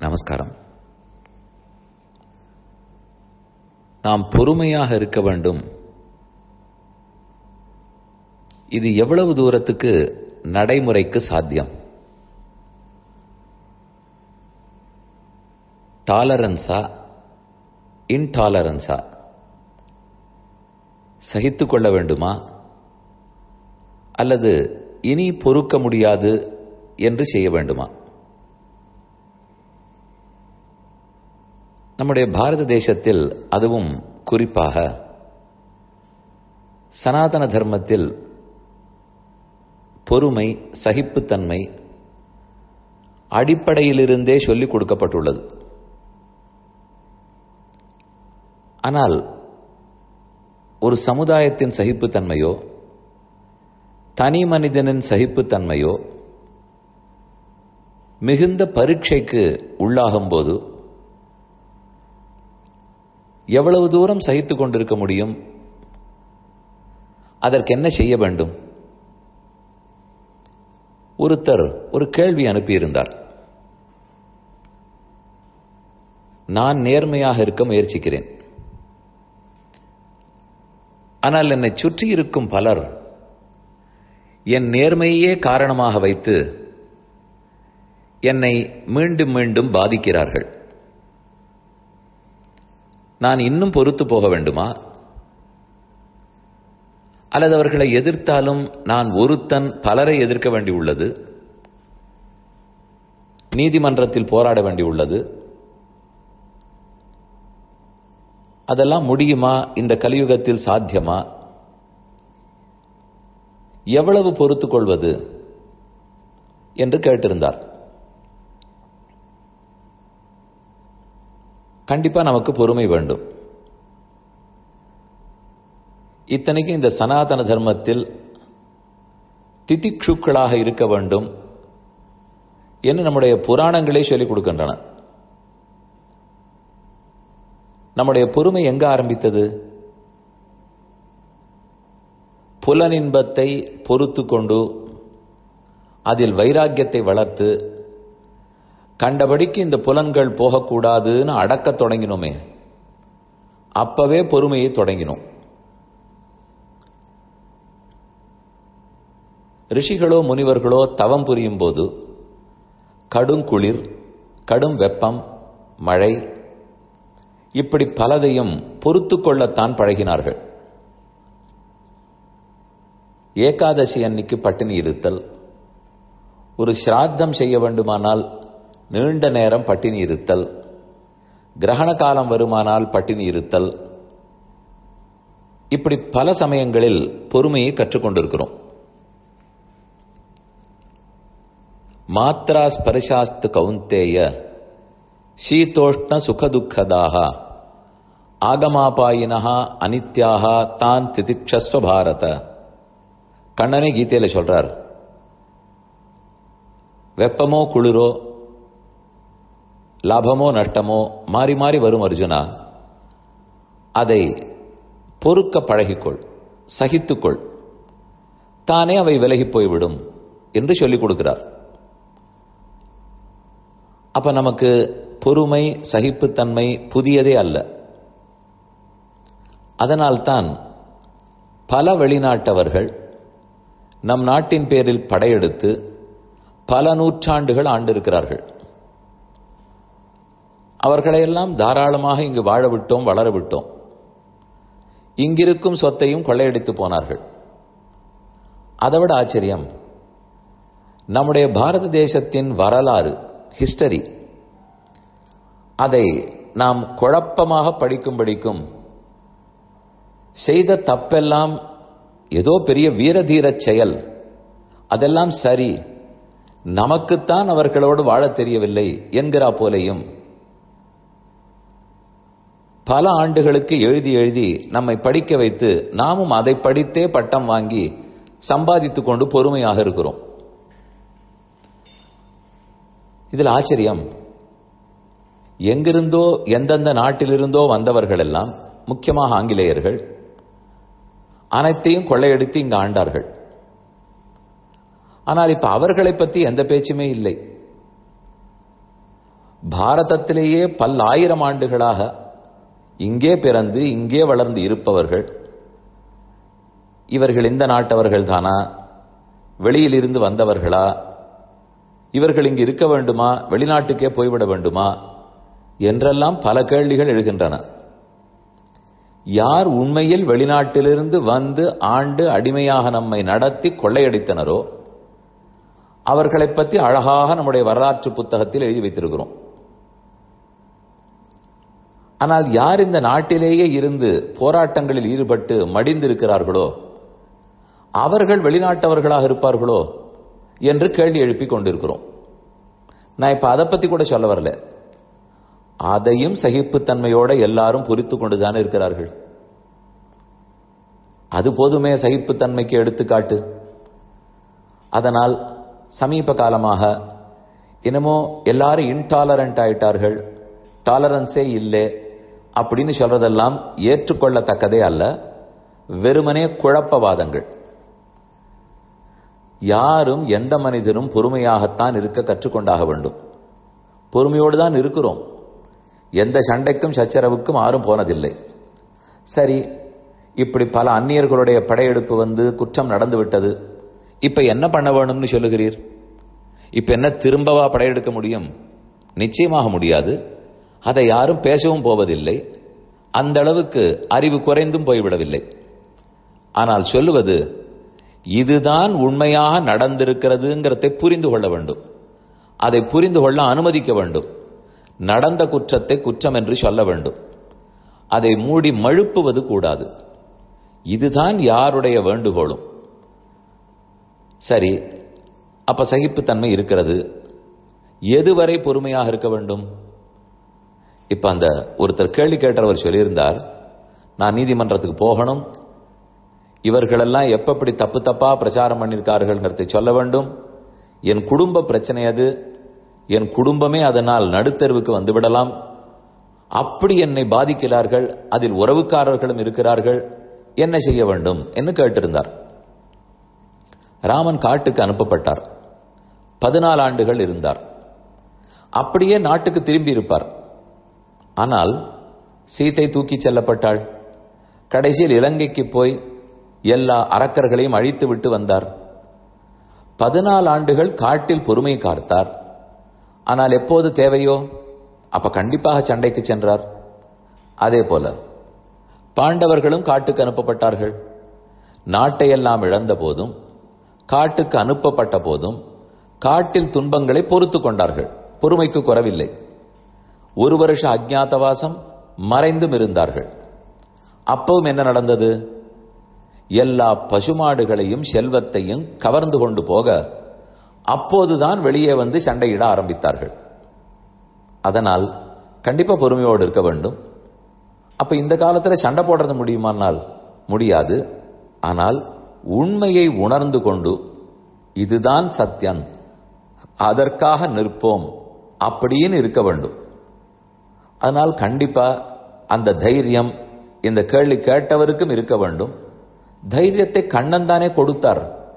நமஸ்காரம் நாம் பொறுமையாக இருக்க வேண்டும் இது எவ்வளவு தூரத்துக்கு நடைமுறைக்கு சாத்தியம் டாலரன்ஸா இன்டாலரன்ஸா சகித்து கொள்ள வேண்டுமா அல்லது இனி பொறுக்க முடியாது என்று செய்ய வேண்டுமா நம்முடைய பாரத தேசத்தில் அதுவும் குறிப்பாக சனாதன தர்மத்தில் பொறுமை சகிப்புத்தன்மை அடிப்படையிலிருந்தே சொல்லிக் கொடுக்கப்பட்டுள்ளது ஆனால் ஒரு சமுதாயத்தின் சகிப்புத்தன்மையோ தனி மனிதனின் சகிப்புத்தன்மையோ மிகுந்த பரீட்சைக்கு உள்ளாகும் போது எவ்வளவு தூரம் சகித்துக் கொண்டிருக்க முடியும் அதற்கு என்ன செய்ய வேண்டும் ஒருத்தர் ஒரு கேள்வி அனுப்பியிருந்தார் நான் நேர்மையாக இருக்க முயற்சிக்கிறேன் ஆனால் என்னை சுற்றி இருக்கும் பலர் என் நேர்மையே காரணமாக வைத்து என்னை மீண்டும் மீண்டும் பாதிக்கிறார்கள் நான் இன்னும் பொறுத்து போக வேண்டுமா அல்லது அவர்களை எதிர்த்தாலும் நான் ஒருத்தன் பலரை எதிர்க்க வேண்டியுள்ளது நீதிமன்றத்தில் போராட வேண்டியுள்ளது அதெல்லாம் முடியுமா இந்த கலியுகத்தில் சாத்தியமா எவ்வளவு பொறுத்துக் கொள்வது என்று கேட்டிருந்தார் கண்டிப்பா நமக்கு பொறுமை வேண்டும் இத்தனைக்கும் இந்த சனாதன தர்மத்தில் திதிக்ஷுக்களாக இருக்க வேண்டும் என்று நம்முடைய புராணங்களே சொல்லிக் கொடுக்கின்றன நம்முடைய பொறுமை எங்க ஆரம்பித்தது புலனின்பத்தை பொறுத்து கொண்டு அதில் வைராக்கியத்தை வளர்த்து கண்டபடிக்கு இந்த புலன்கள் போகக்கூடாதுன்னு அடக்கத் தொடங்கினோமே அப்பவே பொறுமையை தொடங்கினோம் ரிஷிகளோ முனிவர்களோ தவம் புரியும் போது கடும் குளிர் கடும் வெப்பம் மழை இப்படி பலதையும் பொறுத்து கொள்ளத்தான் பழகினார்கள் ஏகாதசி அன்னைக்கு பட்டினி இருத்தல் ஒரு சிராத்தம் செய்ய வேண்டுமானால் நீண்ட நேரம் பட்டினி இருத்தல் கிரகண காலம் வருமானால் பட்டினி இருத்தல் இப்படி பல சமயங்களில் பொறுமையை கற்றுக்கொண்டிருக்கிறோம் மாத்ரா ஸ்பர்ஷாஸ்து கவுந்தேய சீதோஷ்ண சுகதுக்கதாக ஆகமாபாயினஹா அனித்யாகா தான் திதிக்ஷஸ்வ பாரத கண்ணனே கீதையில சொல்றார் வெப்பமோ குளிரோ லாபமோ நஷ்டமோ மாறி மாறி வரும் அர்ஜுனா அதை பொறுக்க பழகிக்கொள் சகித்துக்கொள் தானே அவை விலகி போய்விடும் என்று சொல்லிக் கொடுக்கிறார் அப்ப நமக்கு பொறுமை சகிப்புத்தன்மை புதியதே அல்ல அதனால்தான் பல வெளிநாட்டவர்கள் நம் நாட்டின் பேரில் படையெடுத்து பல நூற்றாண்டுகள் ஆண்டிருக்கிறார்கள் அவர்களையெல்லாம் தாராளமாக இங்கு வாழ விட்டோம் வளர விட்டோம் இங்கிருக்கும் சொத்தையும் கொள்ளையடித்து போனார்கள் அதைவிட ஆச்சரியம் நம்முடைய பாரத தேசத்தின் வரலாறு ஹிஸ்டரி அதை நாம் குழப்பமாக படிக்கும் படிக்கும் செய்த தப்பெல்லாம் ஏதோ பெரிய வீரதீர செயல் அதெல்லாம் சரி நமக்குத்தான் அவர்களோடு வாழத் தெரியவில்லை என்கிறா போலையும் பல ஆண்டுகளுக்கு எழுதி எழுதி நம்மை படிக்க வைத்து நாமும் அதை படித்தே பட்டம் வாங்கி சம்பாதித்துக் கொண்டு பொறுமையாக இருக்கிறோம் இதில் ஆச்சரியம் எங்கிருந்தோ எந்தெந்த நாட்டிலிருந்தோ வந்தவர்கள் எல்லாம் முக்கியமாக ஆங்கிலேயர்கள் அனைத்தையும் கொள்ளையடித்து இங்கு ஆண்டார்கள் ஆனால் இப்ப அவர்களை பற்றி எந்த பேச்சுமே இல்லை பாரதத்திலேயே பல்லாயிரம் ஆண்டுகளாக இங்கே பிறந்து இங்கே வளர்ந்து இருப்பவர்கள் இவர்கள் இந்த நாட்டவர்கள் தானா வெளியிலிருந்து வந்தவர்களா இவர்கள் இங்கு இருக்க வேண்டுமா வெளிநாட்டுக்கே போய்விட வேண்டுமா என்றெல்லாம் பல கேள்விகள் எழுகின்றன யார் உண்மையில் வெளிநாட்டிலிருந்து வந்து ஆண்டு அடிமையாக நம்மை நடத்தி கொள்ளையடித்தனரோ அவர்களை பற்றி அழகாக நம்முடைய வரலாற்று புத்தகத்தில் எழுதி வைத்திருக்கிறோம் ஆனால் யார் இந்த நாட்டிலேயே இருந்து போராட்டங்களில் ஈடுபட்டு மடிந்திருக்கிறார்களோ அவர்கள் வெளிநாட்டவர்களாக இருப்பார்களோ என்று கேள்வி எழுப்பி கொண்டிருக்கிறோம் நான் இப்ப அதை பத்தி கூட சொல்ல வரல அதையும் சகிப்புத்தன்மையோட எல்லாரும் புரித்து கொண்டுதானே இருக்கிறார்கள் அது போதுமே சகிப்புத்தன்மைக்கு எடுத்துக்காட்டு அதனால் சமீப காலமாக என்னமோ எல்லாரும் இன்டாலரண்ட் ஆயிட்டார்கள் டாலரன்ஸே இல்லை அப்படின்னு சொல்றதெல்லாம் ஏற்றுக்கொள்ளத்தக்கதே அல்ல வெறுமனே குழப்பவாதங்கள் யாரும் எந்த மனிதனும் பொறுமையாகத்தான் இருக்க கற்றுக்கொண்டாக வேண்டும் பொறுமையோடு தான் இருக்கிறோம் எந்த சண்டைக்கும் சச்சரவுக்கும் ஆறும் போனதில்லை சரி இப்படி பல அந்நியர்களுடைய படையெடுப்பு வந்து குற்றம் நடந்து விட்டது இப்ப என்ன பண்ண வேணும்னு சொல்லுகிறீர் இப்ப என்ன திரும்பவா படையெடுக்க முடியும் நிச்சயமாக முடியாது அதை யாரும் பேசவும் போவதில்லை அந்த அளவுக்கு அறிவு குறைந்தும் போய்விடவில்லை ஆனால் சொல்லுவது இதுதான் உண்மையாக நடந்திருக்கிறதுங்கிறதை புரிந்து கொள்ள வேண்டும் அதை புரிந்து கொள்ள அனுமதிக்க வேண்டும் நடந்த குற்றத்தை குற்றம் என்று சொல்ல வேண்டும் அதை மூடி மழுப்புவது கூடாது இதுதான் யாருடைய வேண்டுகோளும் சரி அப்ப சகிப்புத்தன்மை இருக்கிறது எதுவரை பொறுமையாக இருக்க வேண்டும் இப்ப அந்த ஒருத்தர் கேள்வி கேட்டவர் சொல்லியிருந்தார் நான் நீதிமன்றத்துக்கு போகணும் இவர்களெல்லாம் எப்ப தப்பு தப்பா பிரச்சாரம் பண்ணியிருக்கார்கள்ங்கிறதை சொல்ல வேண்டும் என் குடும்ப பிரச்சனை அது என் குடும்பமே அதனால் நடுத்தருவுக்கு வந்துவிடலாம் அப்படி என்னை பாதிக்கிறார்கள் அதில் உறவுக்காரர்களும் இருக்கிறார்கள் என்ன செய்ய வேண்டும் என்று கேட்டிருந்தார் ராமன் காட்டுக்கு அனுப்பப்பட்டார் பதினாலு ஆண்டுகள் இருந்தார் அப்படியே நாட்டுக்கு திரும்பி இருப்பார் ஆனால் சீத்தை தூக்கிச் செல்லப்பட்டாள் கடைசியில் இலங்கைக்கு போய் எல்லா அரக்கர்களையும் அழித்து விட்டு வந்தார் பதினாலு ஆண்டுகள் காட்டில் பொறுமை காத்தார் ஆனால் எப்போது தேவையோ அப்ப கண்டிப்பாக சண்டைக்கு சென்றார் அதே போல பாண்டவர்களும் காட்டுக்கு அனுப்பப்பட்டார்கள் நாட்டையெல்லாம் இழந்த போதும் காட்டுக்கு அனுப்பப்பட்ட போதும் காட்டில் துன்பங்களை பொறுத்து கொண்டார்கள் பொறுமைக்கு குறவில்லை ஒரு வருஷ அஜ்ஞாதவாசம் மறைந்தும் இருந்தார்கள் அப்பவும் என்ன நடந்தது எல்லா பசுமாடுகளையும் செல்வத்தையும் கவர்ந்து கொண்டு போக அப்போதுதான் வெளியே வந்து சண்டையிட ஆரம்பித்தார்கள் அதனால் கண்டிப்பா பொறுமையோடு இருக்க வேண்டும் அப்ப இந்த காலத்துல சண்டை போடுறது முடியுமானால் முடியாது ஆனால் உண்மையை உணர்ந்து கொண்டு இதுதான் சத்தியம் அதற்காக நிற்போம் அப்படின்னு இருக்க வேண்டும் அதனால் கண்டிப்பா அந்த தைரியம் இந்த கேள்வி கேட்டவருக்கும் இருக்க வேண்டும் தைரியத்தை கண்ணன் தானே கொடுத்தார்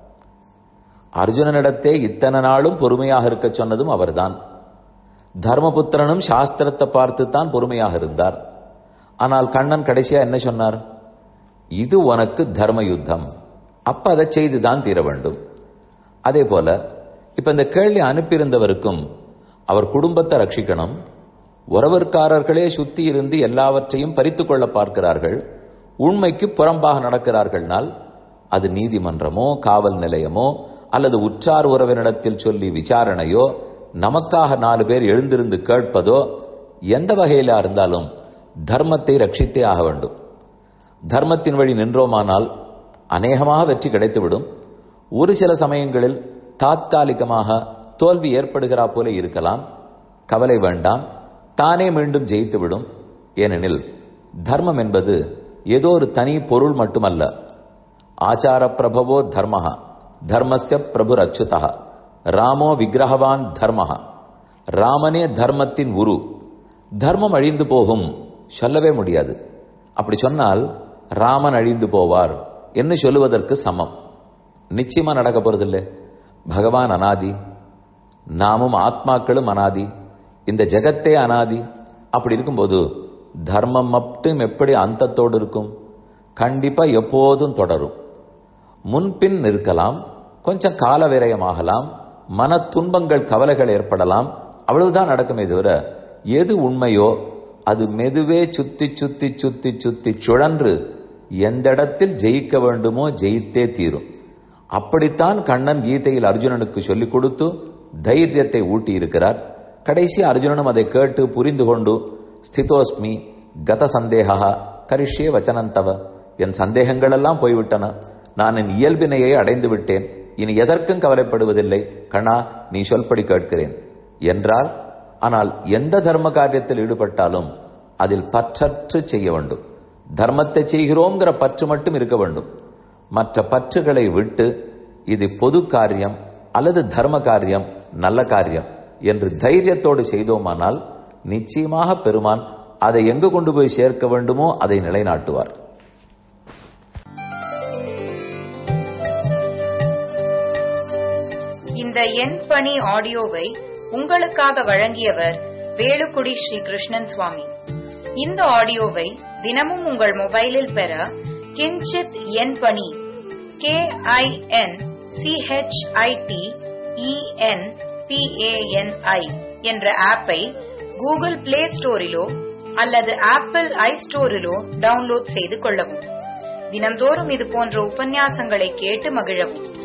அர்ஜுனனிடத்தே இத்தனை நாளும் பொறுமையாக இருக்க சொன்னதும் அவர்தான் தர்மபுத்திரனும் சாஸ்திரத்தை பார்த்து தான் பொறுமையாக இருந்தார் ஆனால் கண்ணன் கடைசியா என்ன சொன்னார் இது உனக்கு தர்ம யுத்தம் அப்ப அதை செய்துதான் தீர வேண்டும் அதே போல இப்ப இந்த கேள்வி அனுப்பியிருந்தவருக்கும் அவர் குடும்பத்தை ரட்சிக்கணும் உறவிற்காரர்களே சுத்தி இருந்து எல்லாவற்றையும் பறித்து கொள்ள பார்க்கிறார்கள் உண்மைக்கு புறம்பாக நடக்கிறார்கள்னால் அது நீதிமன்றமோ காவல் நிலையமோ அல்லது உற்றார் உறவினிடத்தில் சொல்லி விசாரணையோ நமக்காக நாலு பேர் எழுந்திருந்து கேட்பதோ எந்த வகையிலா இருந்தாலும் தர்மத்தை ரட்சித்தே ஆக வேண்டும் தர்மத்தின் வழி நின்றோமானால் அநேகமாக வெற்றி கிடைத்துவிடும் ஒரு சில சமயங்களில் தாத்காலிகமாக தோல்வி ஏற்படுகிறா போல இருக்கலாம் கவலை வேண்டாம் தானே மீண்டும் ஜெயித்துவிடும் ஏனெனில் தர்மம் என்பது ஏதோ ஒரு தனி பொருள் மட்டுமல்ல ஆச்சார பிரபவோ தர்மஹா தர்மஸ்ய பிரபுர் அச்சுதா ராமோ விக்கிரகவான் தர்மஹா ராமனே தர்மத்தின் உரு தர்மம் அழிந்து போகும் சொல்லவே முடியாது அப்படி சொன்னால் ராமன் அழிந்து போவார் என்று சொல்லுவதற்கு சமம் நிச்சயமா நடக்க போறதில்லை பகவான் அனாதி நாமும் ஆத்மாக்களும் அனாதி இந்த ஜெகத்தே அனாதி அப்படி இருக்கும்போது தர்மம் மட்டும் எப்படி அந்தத்தோடு இருக்கும் கண்டிப்பா எப்போதும் தொடரும் முன்பின் நிற்கலாம் கொஞ்சம் கால விரயமாகலாம் மன துன்பங்கள் கவலைகள் ஏற்படலாம் அவ்வளவுதான் நடக்குமே தவிர எது உண்மையோ அது மெதுவே சுத்தி சுத்தி சுத்தி சுத்தி சுழன்று எந்த இடத்தில் ஜெயிக்க வேண்டுமோ ஜெயித்தே தீரும் அப்படித்தான் கண்ணன் கீதையில் அர்ஜுனனுக்கு சொல்லிக் கொடுத்து தைரியத்தை ஊட்டி இருக்கிறார் கடைசி அர்ஜுனனும் அதை கேட்டு புரிந்து கொண்டு ஸ்திதோஸ்மி கத சந்தேகா கரிஷ்யே வச்சனந்தவ என் சந்தேகங்கள் எல்லாம் போய்விட்டன நான் என் இயல்பினையை அடைந்து விட்டேன் இனி எதற்கும் கவலைப்படுவதில்லை கண்ணா நீ சொல்படி கேட்கிறேன் என்றால் ஆனால் எந்த தர்ம காரியத்தில் ஈடுபட்டாலும் அதில் பற்றற்று செய்ய வேண்டும் தர்மத்தை செய்கிறோங்கிற பற்று மட்டும் இருக்க வேண்டும் மற்ற பற்றுகளை விட்டு இது பொது காரியம் அல்லது தர்ம காரியம் நல்ல காரியம் என்று தைரியத்தோடு செய்தோமானால் நிச்சயமாக பெருமான் அதை எங்கு கொண்டு போய் சேர்க்க வேண்டுமோ அதை நிலைநாட்டுவார் இந்த எண் பணி ஆடியோவை உங்களுக்காக வழங்கியவர் வேலுக்குடி ஸ்ரீ கிருஷ்ணன் சுவாமி இந்த ஆடியோவை தினமும் உங்கள் மொபைலில் பெற கிஞ்சித் எண் பணி கே ஐ என் சிஹெச்ஐடி இஎன் பிஏஎன்ஐ என்ற ஆப்பை கூகுள் பிளே ஸ்டோரிலோ அல்லது ஆப்பிள் ஐ ஸ்டோரிலோ டவுன்லோட் செய்து கொள்ளவும் தினம்தோறும் இது போன்ற உபன்யாசங்களை கேட்டு மகிழவும்